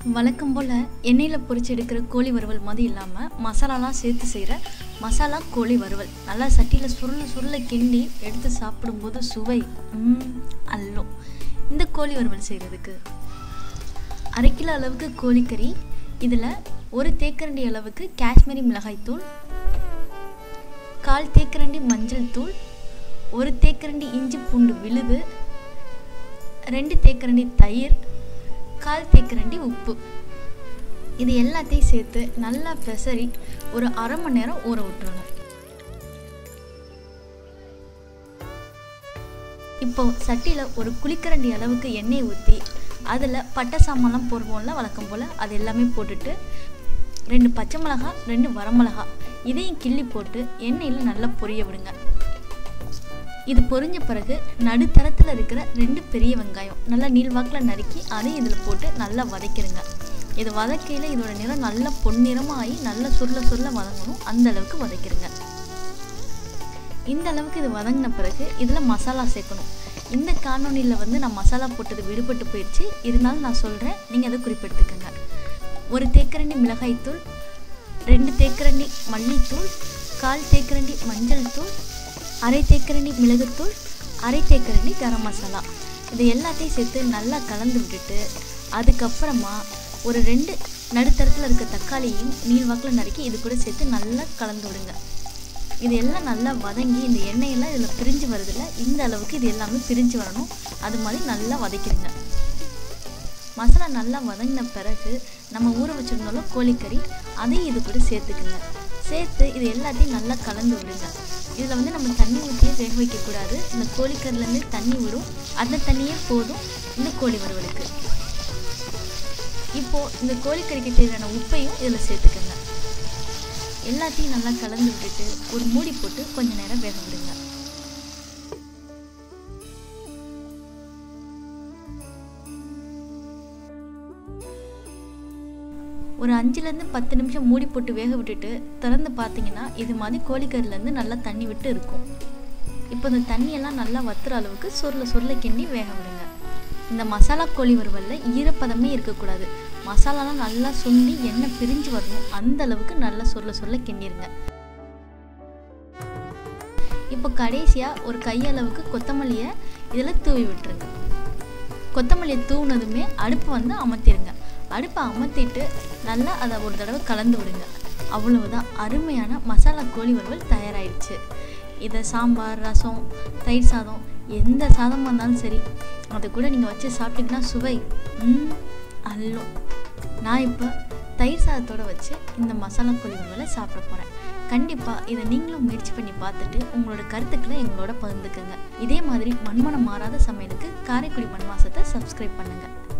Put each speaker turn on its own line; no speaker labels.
வழக்கம் போல் எண்ணெயில் பொரிச்சு எடுக்கிற கோழி வறுவல் மாதிரி இல்லாமல் மசாலாலாம் சேர்த்து செய்கிற மசாலா கோழி வறுவல் நல்லா சட்டியில் சுருள சுருள கிண்டி எடுத்து சாப்பிடும்போது சுவை ம், அல்லும் இந்த கோழி வறுவல் செய்கிறதுக்கு அரை கிலோ அளவுக்கு கோழிக்கறி இதில் ஒரு தேக்கரண்டி அளவுக்கு காஷ்மீரி மிளகாய்த்தூள் கால் தேக்கரண்டி மஞ்சள் தூள் ஒரு தேக்கரண்டி இஞ்சி பூண்டு விழுது ரெண்டு தேக்கரண்டி தயிர் கால் தேக்கரண்டி உப்பு இது எல்லாத்தையும் சேர்த்து நல்லா பெசரி ஒரு அரை மணி நேரம் ஊற விட்டுறணும் இப்போ சட்டியில் ஒரு குளிக்கரண்டி அளவுக்கு எண்ணெய் ஊற்றி அதில் பட்டை சாமான்லாம் போடுவோம்ல வழக்கம் போல் அது எல்லாமே போட்டுட்டு ரெண்டு பச்சை மிளகா ரெண்டு வரமிளகா இதையும் கிள்ளி போட்டு எண்ணெயில் நல்லா பொரிய விடுங்க இது பொரிஞ்ச பிறகு நடுத்தரத்தில் இருக்கிற ரெண்டு பெரிய வெங்காயம் நல்லா நீள்வாக்கில் நறுக்கி அதையும் இதில் போட்டு நல்லா வதக்கிடுங்க இது வதக்கையில் இதோட நிறம் நல்லா பொன்னிறமாக ஆகி நல்லா சுருள சுருள வதங்கணும் அந்த அளவுக்கு வதக்கிடுங்க இந்த அளவுக்கு இது வதங்கின பிறகு இதில் மசாலா சேர்க்கணும் இந்த காணொலியில் வந்து நான் மசாலா போட்டது விடுபட்டு போயிடுச்சு இருந்தாலும் நான் சொல்கிறேன் நீங்கள் அதை குறிப்பெடுத்துக்கோங்க ஒரு தேக்கரண்டி மிளகாய்த்தூள் ரெண்டு தேக்கரண்டி மல்லித்தூள் கால் தேக்கரண்டி மஞ்சள் தூள் அரை தேக்கரண்டி மிளகுத்தூள் அரை தேக்கரண்டி கரம் மசாலா இது எல்லாத்தையும் சேர்த்து நல்லா கலந்து விட்டுட்டு அதுக்கப்புறமா ஒரு ரெண்டு நடுத்தரத்தில் இருக்க தக்காளியும் நீள்வாக்கில் நறுக்கி இது கூட சேர்த்து நல்லா கலந்து விடுங்க இது எல்லாம் நல்லா வதங்கி இந்த எண்ணெயெல்லாம் இதில் பிரிஞ்சு வருதுல்ல இந்த அளவுக்கு இது எல்லாமே பிரிஞ்சு வரணும் அது மாதிரி நல்லா வதக்கிடுங்க மசாலா நல்லா வதங்கின பிறகு நம்ம ஊற வச்சுருந்தோம்ல கோழிக்கறி அதையும் இது கூட சேர்த்துக்குங்க சேர்த்து இது எல்லாத்தையும் நல்லா கலந்து விடுங்க இதில் வந்து நம்ம தண்ணி ஊற்றியே வேக வைக்கக்கூடாது இந்த கோழிக்கறிலேருந்து தண்ணி விடும் அந்த தண்ணியே போதும் இந்த கோழி வறுவலுக்கு இப்போது இந்த கோழிக்கறிக்கு தேவையான உப்பையும் இதில் சேர்த்துக்கோங்க எல்லாத்தையும் நல்லா கலந்து விட்டுட்டு ஒரு மூடி போட்டு கொஞ்ச நேரம் வேக விடுங்க ஒரு அஞ்சுலேருந்து பத்து நிமிஷம் மூடி போட்டு வேக விட்டுட்டு திறந்து பார்த்தீங்கன்னா இது மாதிரி கோழிக்கறிலேருந்து நல்லா தண்ணி விட்டு இருக்கும் இப்போ இந்த தண்ணியெல்லாம் நல்லா வத்துற அளவுக்கு சுருள சுருள கிண்டி வேக விடுங்க இந்த மசாலா கோழி வறுவலில் ஈரப்பதமே இருக்கக்கூடாது மசாலாலாம் நல்லா சுண்டி எண்ணெய் பிரிஞ்சு வரணும் அந்த அளவுக்கு நல்லா சுருள சுருள கிண்டிருங்க இப்போ கடைசியாக ஒரு கையளவுக்கு கொத்தமல்லியை இதில் தூவி விட்டுருங்க கொத்தமல்லியை தூவுனதுமே அடுப்பை வந்து அமர்த்திடுங்க அடுப்பை அமர்த்திட்டு நல்லா அதை ஒரு தடவை கலந்து விடுங்க அவ்வளவுதான் அருமையான மசாலா கோழி வறுவல் தயாராகிடுச்சு இதை சாம்பார் ரசம் தயிர் சாதம் எந்த சாதமாக இருந்தாலும் சரி அதை கூட நீங்கள் வச்சு சாப்பிட்டீங்கன்னா சுவை ம் அல்லும் நான் இப்போ தயிர் சாதத்தோடு வச்சு இந்த மசாலா கோழி வறுவலை சாப்பிட போகிறேன் கண்டிப்பாக இதை நீங்களும் முயற்சி பண்ணி பார்த்துட்டு உங்களோட கருத்துக்களை எங்களோட பகிர்ந்துக்கங்க இதே மாதிரி மண்மனம் மாறாத சமையலுக்கு காரைக்குடி மண்வாசத்தை சப்ஸ்கிரைப் பண்ணுங்கள்